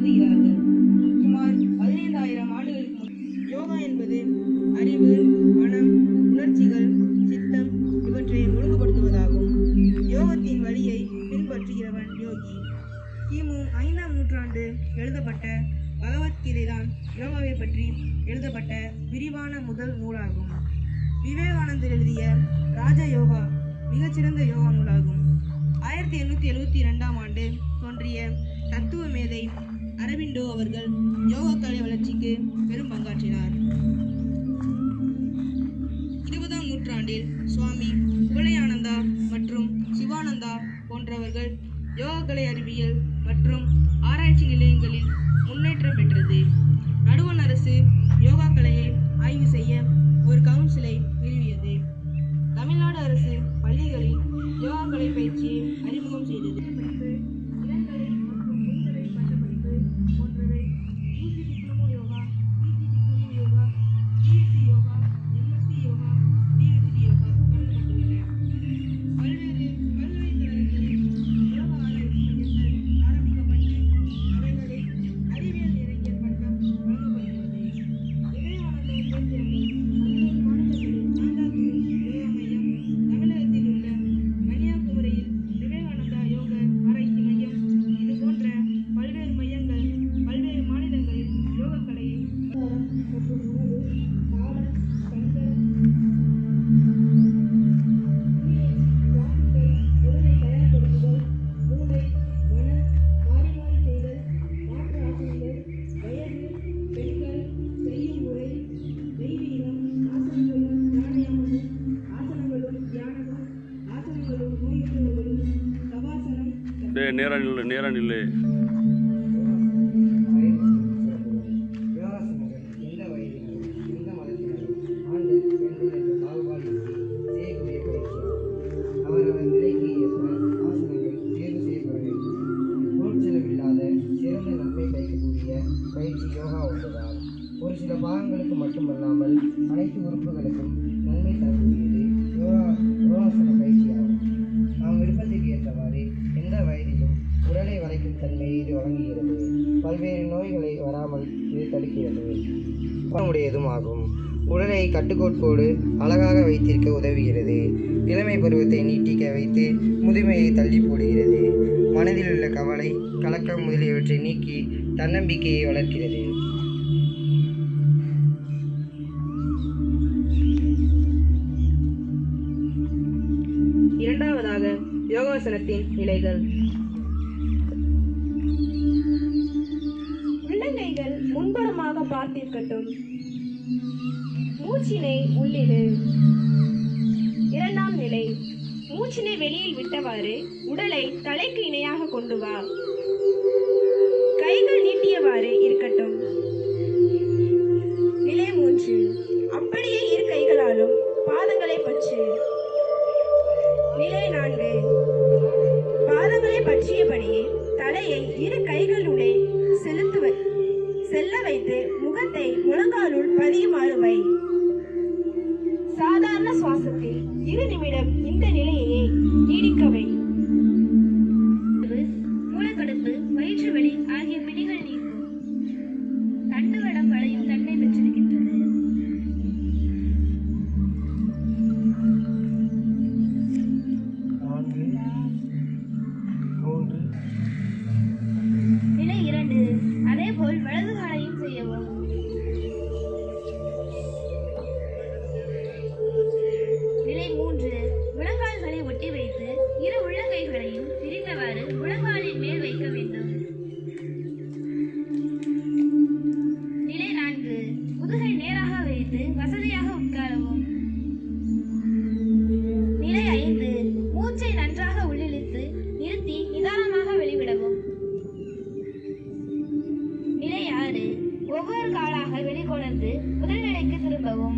கருதுகிறார்கள் சுமார் பதினைந்தாயிரம் ஆண்டுகளுக்கு முன் யோகா என்பது அறிவு மனம் உணர்ச்சிகள் சித்தம் இவற்றை ஒழுங்குபடுத்துவதாகும் யோகத்தின் வழியை பின்பற்றுகிறவன் யோகி கிமு ஐந்தாம் நூற்றாண்டு எழுதப்பட்ட பகவத்கீதை தான் யோகாவை பற்றி எழுதப்பட்ட விரிவான முதல் நூலாகும் விவேகானந்தர் எழுதிய ராஜ யோகா மிகச்சிறந்த யோகா நூலாகும் ஆயிரத்தி எண்ணூற்றி எழுபத்தி ரெண்டாம் ஆண்டு தோன்றிய தத்துவ மேதை அரவிந்தோ அவர்கள் யோகா கலை வளர்ச்சிக்கு பெரும் பங்காற்றினார் இருபதாம் நூற்றாண்டில் சுவாமி குவலயானந்தா மற்றும் சிவானந்தா போன்றவர்கள் யோகக்கலை அறிவியல் மற்றும் ஆராய்ச்சி நிலையங்களில் முன்னேற்றம் பெற்றது நடுவண் அரசு யோகா கலையை ஆய்வு செய்ய ஒரு கவுன்சிலை நிறுவியது தமிழ்நாடு அரசு பள்ளிகளில் யோகா கலை பயிற்சியை அறிமுகம் செய்தது படிப்பு, இளங்கலை மற்றும் முதுகலை பட்டப்படிப்பு போன்றவை UG diploma yoga, PG diploma yoga, BSc yoga, MSc yoga, PhD yoga வழங்கப்பட்டுள்ளன. பல்வேறு பல்கலைக்கழகங்களில் யோகா ஆராய்ச்சி மையங்கள் ஆரம்பிக்கப்பட்டு அவைகளில் அறிவியல் நிறைஞர் பட்டம் வழங்கப்படுகிறது. விவேகானந்தர் தேசியங்கள் பல்வேறு மாநிலங்களில் நான்காவது யோகா மையம் தமிழகத்தில் உள்ள கன்னியாகுமரியில் விவேகானந்தா யோக ஆராய்ச்சி மையம் இது போன்ற பல்வேறு மையங்கள் பல்வேறு மாநிலங்களில் யோக கலையை மற்றும் உணவு தாளம் சங்கரம் சுவாசித்தல் உடலை தயார்படுத்துதல் மூளை மனம் மாறி மாறி செய்தல் மாற்று ஆசனங்கள் வயது பெண்கள் செய்யும் முறை தெய்வீகம் ஆசனங்களும் பிராணாயாமமும் ஆசனங்களும் தியானமும் ஆசனங்களும் நோயுற்றவர்களும் சவாசனம் டே நேரா நில்லு நேரா நில்லு யோகாசனங்கள் எந்த வயதினரும் எந்த மதத்தினரும் ஆண்கள் பெண்கள் என்ற பாகுபாடின்றி செய்யக்கூடிய பயிற்சியாகும் அவரவர் நிலைக்கு ஏற்ப ஆசனங்கள் தேர்வு செய்யப்பட வேண்டும் பொருட்செலவில்லாத சிறந்த நன்மை பயக்கக்கூடிய பயிற்சி யோகா ஒன்றுதான் ஒரு சில பாகங்களுக்கு மட்டுமல்லாமல் அனைத்து உறுப்புகளுக்கும் நன்மை தரக்கூடியது யோகா யோகாசன பயிற்சியாகும் நாம் விருப்பத்திற்கு ஏற்றவாறு எந்த வயதிலும் உடலை வளைக்கும் தன்மையை இது வழங்குகிறது பல்வேறு நோய்களை வராமல் இது தடுக்கிறது உடையதும் ஆகும் உடலை கட்டுக்கோட்டோடு அழகாக வைத்திருக்க உதவுகிறது இளமை பருவத்தை நீட்டிக்க வைத்து முதுமையை தள்ளி போடுகிறது மனதில் உள்ள கவலை கலக்கம் முதலியவற்றை நீக்கி தன்னம்பிக்கையை வளர்க்கிறது இரண்டாவதாக யோகாசனத்தின் நிலைகள் உள்ளங்கைகள் முன்புறமாக பார்த்திருக்கட்டும் மூச்சினை உள்ளிடு இரண்டாம் நிலை மூச்சினை வெளியில் விட்டவாறு உடலை தலைக்கு இணையாக கொண்டு வா கைகள் நீட்டியவாறு இருக்கட்டும் நிலை மூன்று அப்படியே இரு கைகளாலும் பாதங்களை பற்று நிலை நான்கு பாதங்களை பற்றியபடியே தலையை இரு கைகளுடே செலுத்துவ செல்ல வைத்து முகத்தை முழங்காலுள் பதியுமாறு வை சாதாரண சுவாசத்தில் இரு நிமிடம் இந்த நிலையையே நீடிக்கவை மூலக்கடுப்பு வயிற்று வலி ஆகிய பிணிகள் நீக்கும் தண்டுவடம் வளையும் தன்மை பெற்றிருக்கின்றது நான்கு மூன்று நிலை இரண்டு அதேபோல் வலது காலையும் செய்யவும் நிலை மூன்று முழங்கால்களை ஒட்டி வைத்து இரு உள்ளங்கைகளையும் விரித்தவாறு முழங்காலின் மேல் வைக்க வேண்டும் நிலை நான்கு முதுகை நேராக வைத்து வசதியாக உட்காரவும் நிலை ஐந்து மூச்சை நன்றாக உள்ளிழுத்து நிறுத்தி நிதானமாக வெளிவிடவும் நிலை ஆறு ஒவ்வொரு காலாக வெளிக்கொணர்ந்து முதல் நிலைக்கு திரும்பவும்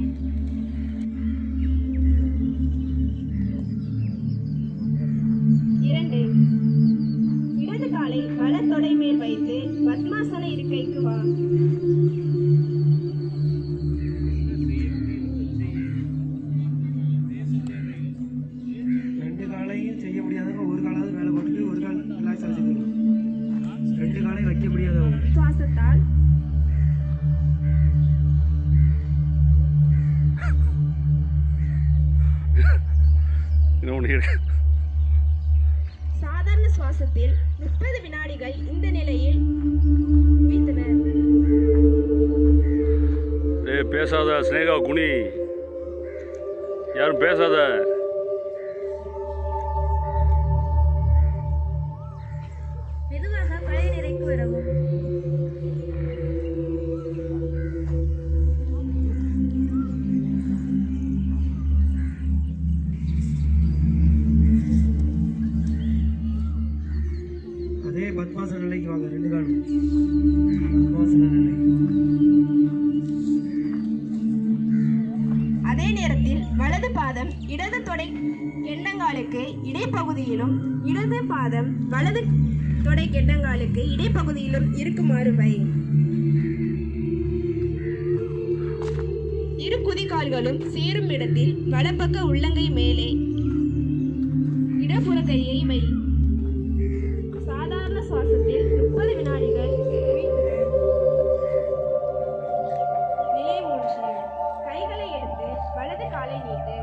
இரண்டு இடது காலை வலத் தொடை மேல் வைத்து பத்மாசன இருக்கைக்கு வா ரெண்டு காலையும் செய்ய முடியாதவங்க ஒரு காலாவது வேலை போட்டுட்டு ஒரு கால் ரிலாக்ஸ் செஞ்சுக்கணும் ரெண்டு காலையும் வைக்க முடியாது வழியாகவும் சுவாசத்தால் இன்னொன்று இருக்கு சாதாரண சுவாசத்தில் முப்பது வினாடிகள் இந்த நிலையில் உயிர்த்தனர் டேய் பேசாத ஸ்னேகா குனி யாரும் பேசாத மெதுவாக பழைய நிலைக்கு வரவும் அதே பத்மாசன நிலைக்கு வாங்க ரெண்டு காலம் பத்மாசன நிலை அதே நேரத்தில் வலது பாதம் இடது தொடை எண்ணங்காலுக்கு இடைப்பகுதியிலும் இடது பாதம் வலது தொடை கெண்டங்காலுக்கு இடைப்பகுதியிலும் இருக்குமாறு வை இரு குதிகால்களும் சேரும் இடத்தில் வலப்பக்க உள்ளங்கை மேலே இடப்புற கையை வை சாதாரண சுவாசத்தில் முப்பது வினாடிகள் உயிர்த்திரு. நிலை மூன்று கைகளை எடுத்து வலது காலை நீட்டு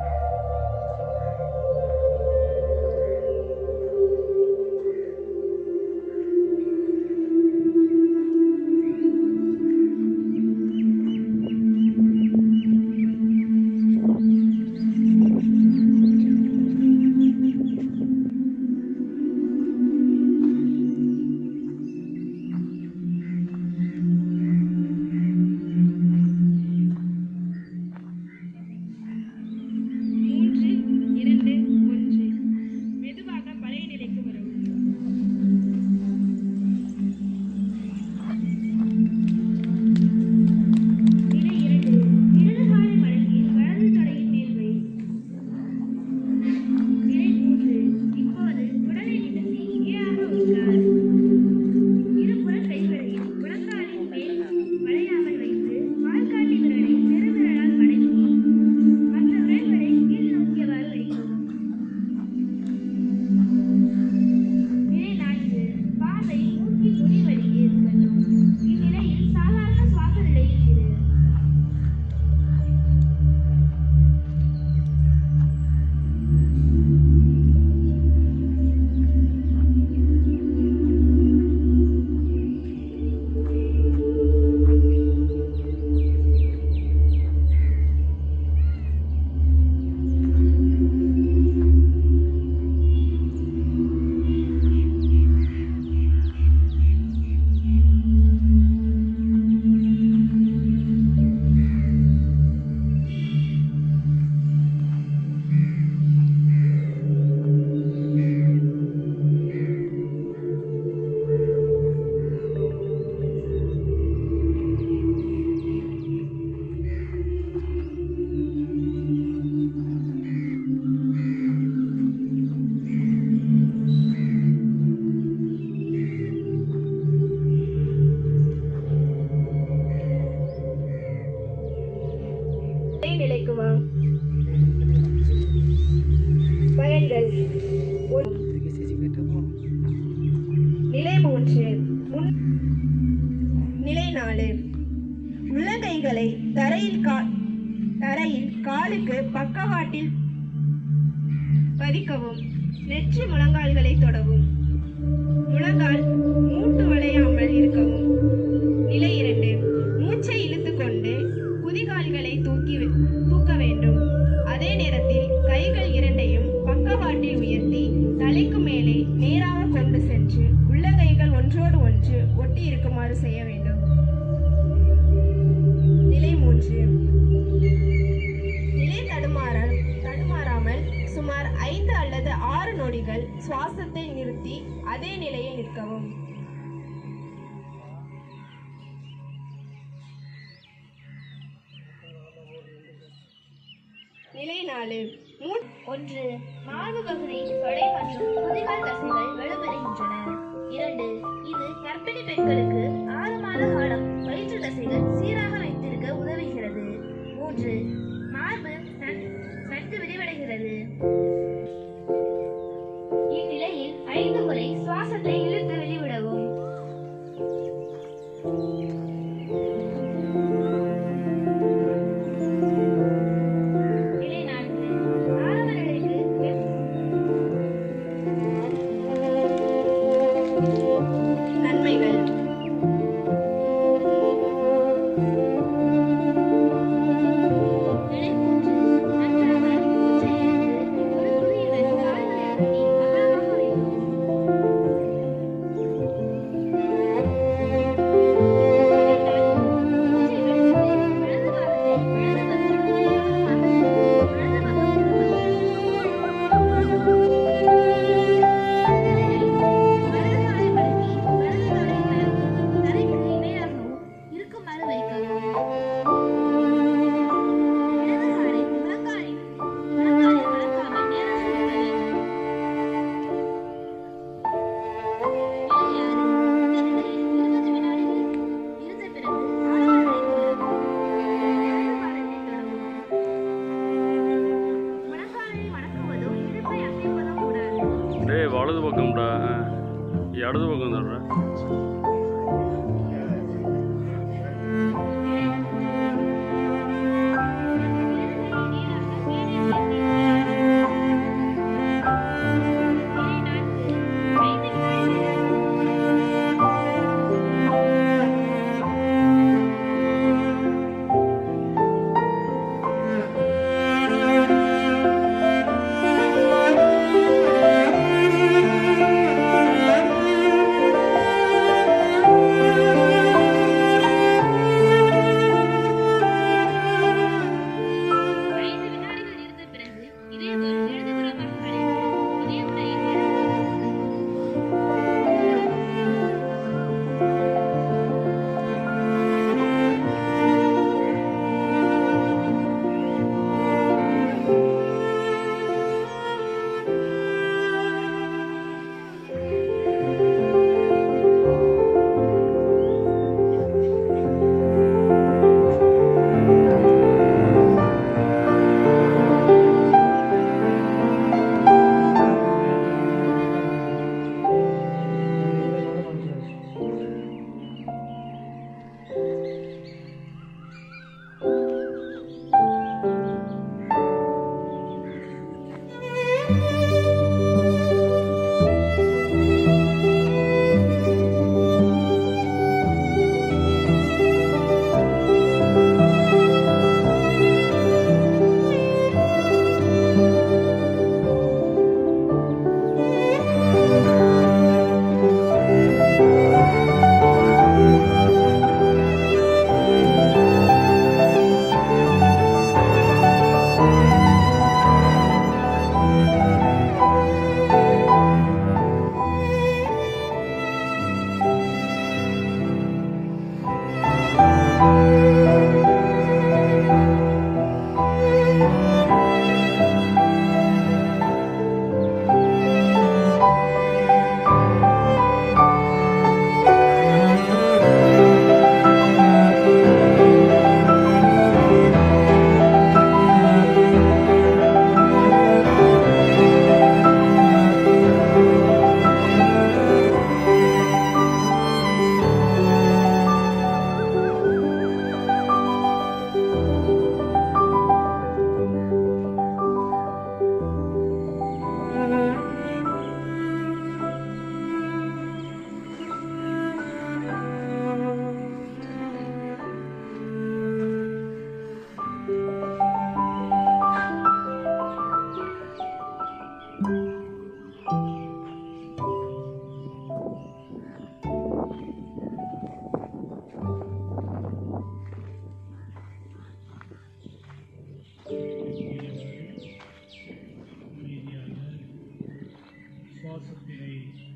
மூன்று இரண்டு ஒன்று மெதுவாக பழைய நிலைக்கு வரவும் நிலை இரண்டு இடது காலை மடக்கி வலது தொடையின் மேல் வை நிலை மூன்று இப்போது உடலை நிமிர்த்தி நேராக உட்கார் இருபுற கைகளையும் முழங்காலின் மேல் வளையாமல் வைத்து ஆள்காட்டி விரலை பெருவிரலால் மடக்கி மற்ற விரல்களை கீழ் நோக்கியவாறு வைக்கவும் நிலை நான்கு பாதை மூக்கி துணி வழியே இருக்கட்டும் இந்நிலையில் சாதாரண சுவாச நிலையில் இரு பழைய நிலைக்கு வா பயன்கள் ஒன்- நிலை மூன்று முன் நிலை நாலு உள்ளங்கைகளை தரையில் கா தரையில் காலுக்கு பக்கவாட்டில் பதிக்கவும் நெற்றி முழங்கால்களை தொடவும் முழங்கால் மூட்டு வளையாமல் இருக்கவும் நிலை இரண்டு மூச்சை இழுத்துக்கொண்டு குதிகால்களை தூக்கி வே- தூக்க வேண்டும் அதே நேரத்தில் கைகள் இரண்டையும் பக்கவாட்டில் உயர்த்தி தலைக்கு மேலே நேராக கொண்டு சென்று உள்ளங்கைகள் ஒன்றோடு ஒன்று ஒட்டி இருக்குமாறு செய்ய வேண்டும் நிலை மூன்று நிலை தடுமாற தடுமாறாமல் சுமார் ஐந்து அல்லது ஆறு நொடிகள் சுவாசத்தை நிறுத்தி அதே நிலையில் நிற்கவும் நிலை நாலு மூ ஒன்று மார்பு பகுதி தொடை மற்றும் குதிகால் தசைகள் வலுப்பெறுகின்றன இரண்டு இது கர்ப்பிணி பெண்களுக்கு ஆறு மாத காலம் வயிற்று தசைகள் சீராக வைத்திருக்க உதவுகிறது மூன்று மார்பு நன்- நன்கு விரிவடைகிறது இந்நிலையில் ஐந்து முறை சுவாசத்தை இழுத்து வெளிவிடவும் விடை நான்கு ஆரம்ப நிலைக்கு வெப்- நன்மைகள் விடை மூன்று நன்றாக மூச்சை இழுத்து ஒரு துளியுடன் கால்களை கட்டி அகலமாக வைக்கவும் விடை நான்கு மூச்சை விடுத்து வலது காலத்தை வலது பக்கம் நிதானமாக வலது பக்கம் திரும்பவும் தரைக்கு இணையாகவும் இருக்குமாறு வைக்கவும் இடது காலை முழங்காலின் முழங்காலில் மடக்காமல் நேராக நிறுத்த வேண்டும் இடையாறு இந்த நிலையில் இருபது வினாடிகள் இருந்த பிறகு ஆழமான நிலைக்கு வரவும் இடது காலத்தை தொடங்கவும் முழங்காலை மடக்குவதோ இடுப்பை அசைப்பதோ கூடாது டேய் வலது பக்கம்டா ஆ. இடது பக்கம் தர்ற ஐந்து வினாடிகள் இருந்த பிறகு இதேபோல் இடதுபுறமாக வளைந்து இதே முறையில் இடதுபுறம் அமைதியாக சுவாசத்தினை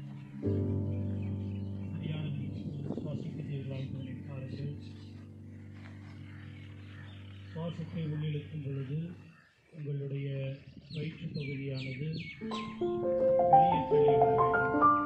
சரியான சுவாசிக்கிறீர்களா என்பதை பாருங்கள் சுவாசத்தை உள்ளிழுக்கும் பொழுது உங்களுடைய வயிற்று பகுதியானது வெளியே தள்ளி வர வேண்டும்